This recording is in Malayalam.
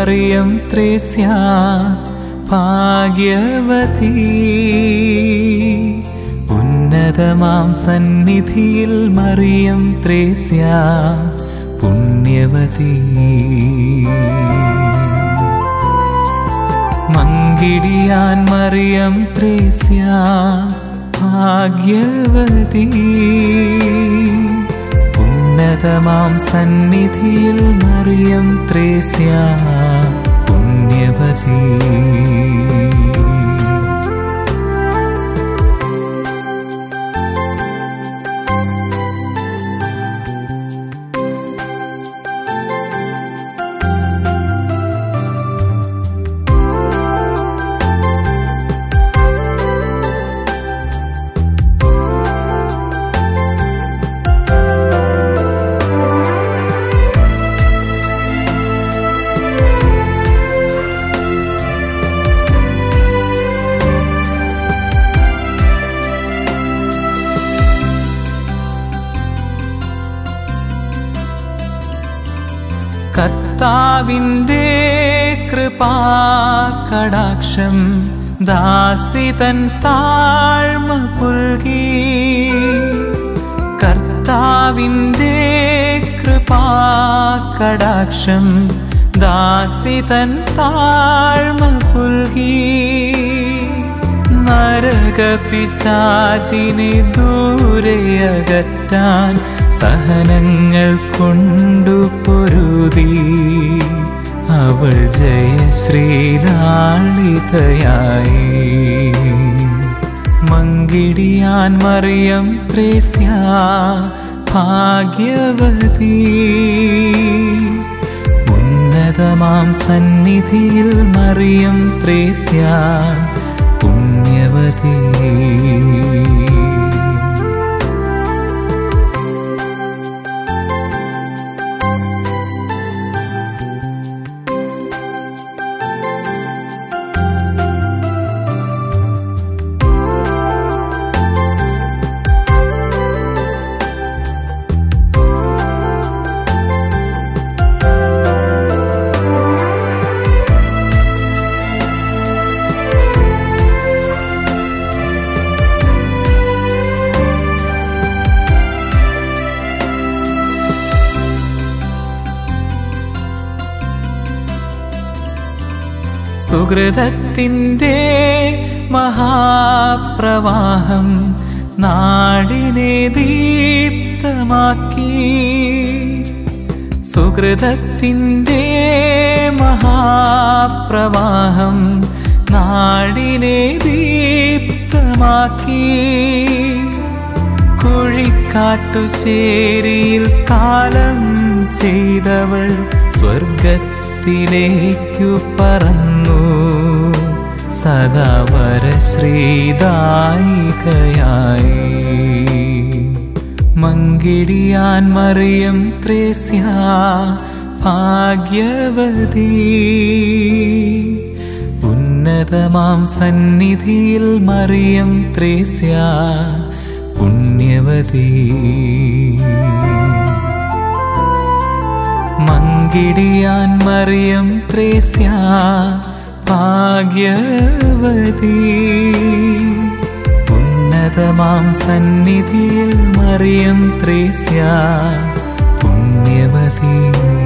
മറിയം ത്രേസ്യ ഭാഗ്യവതി ഉന്നതമാം സന്നിധിയിൽ മറിയം ത്രേസ്യ പുണ്യവതി മങ്കിടിയാൻ മറിയം ത്രേസ്യ ഭാഗ്യവതി ഉന്നതമാം സന്നിധിയിൽ മറിയം ത്രേസ്യ പുണ്യവതി കർത്താവിൻ്റെ കൃപാകടാക്ഷം ദാസിതൻ താഴ്മ പുൽകി കർത്താവിൻ്റെ കൃപാകടാക്ഷം ദാസിതൻ താഴ്മ പുൽകി നരകപിശാചിനെ ദൂരെ അകറ്റാൻ സഹനങ്ങൾ കൊണ്ടു പൊരുതി അവൾ ജയശ്രീലാളിതയായി മങ്കിടിയാൻ മറിയം ത്രേസ്യ ഭാഗ്യവതി ഉന്നതമാം സന്നിധിയിൽ മറിയം ത്രേസ്യ പുണ്യവതി സുഹൃതത്തിൻ്റെ മഹാപ്രവാഹം നാടിനെ ദീപ്തമാക്കി സുഹൃതത്തിൻ്റെ മഹാപ്രവാഹം നാടിനെ ദീപ്തമാക്കി കുഴിക്കാട്ടുശേരിയിൽ കാലം ചെയ്തവൾ സ്വർഗത്തിലേക്കു പറന്നു സദാവര ശ്രീദായികയായി മങ്കിടിയാൻ മറിയം ത്രേസ്യ ഭാഗ്യവതി ഉന്നതമാം സന്നിധിയിൽ മറിയം ത്രേസ്യ പുണ്യവതി മങ്കിടിയാൻ മറിയം ത്രേസ്യ ഭാഗ്യവതി ഉന്നതമാം സന്നിധിയിൽ മറിയം ത്രേസ്യ പുണ്യവതി